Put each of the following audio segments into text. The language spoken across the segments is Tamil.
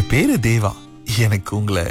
பேரு தேவா எனக்கு உங்களை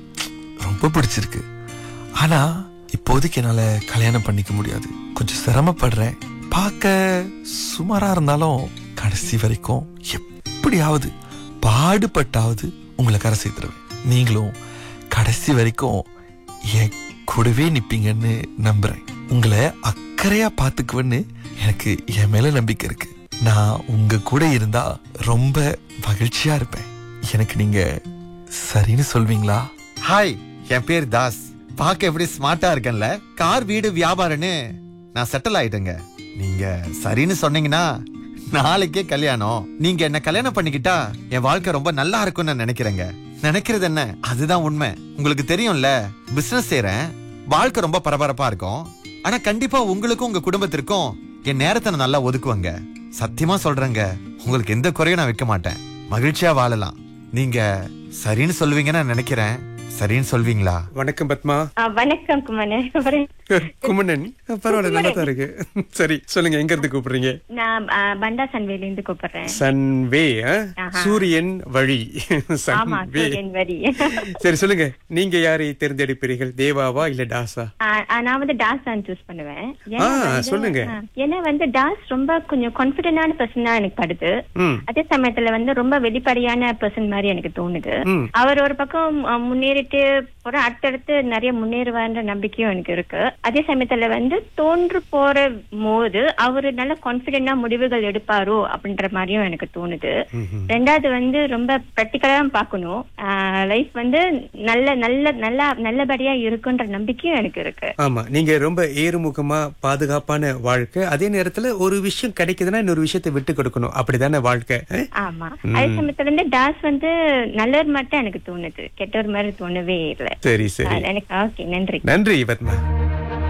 ரொம்ப பிடிச்சிருக்கு ஆனா இப்போதைக்கு என்னால கல்யாணம் பண்ணிக்க முடியாது கொஞ்சம் சிரமப்படுறேன் பார்க்க சுமாரா இருந்தாலும் கடைசி வரைக்கும் எப்படியாவது பாடுபட்டாவது உங்களை கரை சேர்த்துருவேன் நீங்களும் கடைசி வரைக்கும் என் கூடவே நிப்பீங்கன்னு நம்புறேன் உங்களை அக்கறையா பாத்துக்குவேன்னு எனக்கு என் மேல நம்பிக்கை இருக்கு நான் உங்க கூட இருந்தா ரொம்ப மகிழ்ச்சியா இருப்பேன் எனக்கு நீங்க சரின்னு சொல்வீங்களா ஹாய் என் பேர் தாஸ் பார்க்க எப்படி ஸ்மார்ட்டா இருக்கேன்ல கார் வீடு வியாபாரம்னு நான் செட்டில் ஆயிட்டேங்க நீங்க சரின்னு சொன்னீங்கன்னா நாளைக்கே கல்யாணம் நீங்க என்ன கல்யாணம் பண்ணிக்கிட்டா என் வாழ்க்கை ரொம்ப நல்லா இருக்கும்னு நான் நினைக்கிறேங்க நினைக்கிறது என்ன அதுதான் உண்மை உங்களுக்கு தெரியும்ல பிசினஸ் செய்றேன் வாழ்க்கை ரொம்ப பரபரப்பா இருக்கும் ஆனா கண்டிப்பா உங்களுக்கும் உங்க குடும்பத்திற்கும் என் நேரத்தை நான் நல்லா ஒதுக்குவேங்க சத்தியமா சொல்றேங்க உங்களுக்கு எந்த குறையும் நான் வைக்க மாட்டேன் மகிழ்ச்சியா வாழலாம் நீங்க சரின்னு சொல்லுவீங்கன்னு நான் நினைக்கிறேன் சரின்னு சொல்வீங்களா வணக்கம் பத்மா ஆ, வணக்கம் குமரன் குமரன். குமணன் பரவாயில்ல நல்லா தான் இருக்கு சரி சொல்லுங்க எங்க இருந்து கூப்பிடுறீங்க நான் ஆ, பண்டா சன்வேல இருந்து கூப்பிடுறேன் சன்வே ஆ? ஆஹா. சூரியன் வழி ஆமா சன்வே சூரியன் வரி சரி சொல்லுங்க நீங்க யாரை தேர்ந்தெடுப்பீர்கள் தேவாவா இல்ல டாஸா ஆ, ஆ, நான் வந்து டாஸ் தான் சூஸ் பண்ணுவேன் ஆ, ஏன்னா வந்து- சொல்லுங்க. ஆ, ஏன்னா வந்து டாஸ் ரொம்ப கொஞ்சம் கான்பிடண்டான பர்சன் தான் எனக்கு படுது ம் அதே சமயத்துல வந்து ரொம்ப வெளிப்படையான பர்சன் மாதிரி எனக்கு தோணுது ம். அவர் ஒரு பக்கம் ஆ, முன்னேறிட்டு போற அடுத்தடுத்து நிறைய முன்னேறுவார்ன்ற நம்பிக்கையும் எனக்கு இருக்கு அதே சமயத்துல வந்து தோன்று போற போது அவரு நல்ல கான்பிடண்டா முடிவுகள் எடுப்பாரோ அப்படின்ற மாதிரியும் எனக்கு தோணுது ம்ஹும். ரெண்டாவது வந்து ரொம்ப ப்ராக்டிக்கலா பார்க்கணும் லைஃப் வந்து நல்ல நல்ல நல்லா நல்லபடியா இருக்குன்ற நம்பிக்கையும் எனக்கு இருக்கு ஆமா நீங்க ரொம்ப ஏறுமுகமா பாதுகாப்பான வாழ்க்கை அதே நேரத்துல ஒரு விஷயம் கிடைக்குதுன்னா இன்னொரு விஷயத்தை விட்டு கொடுக்கணும் அப்படிதானே வாழ்க்கை ஆ? ஆமா அதே சமயத்துல வந்து டாஸ் வந்து நல்லவர் மட்டும் எனக்கு தோணுது கெட்டவர் மாதிரி தோணவே இல்லை சரி சரி எனக்கு ஓகே நன்றி நன்றி பத்மா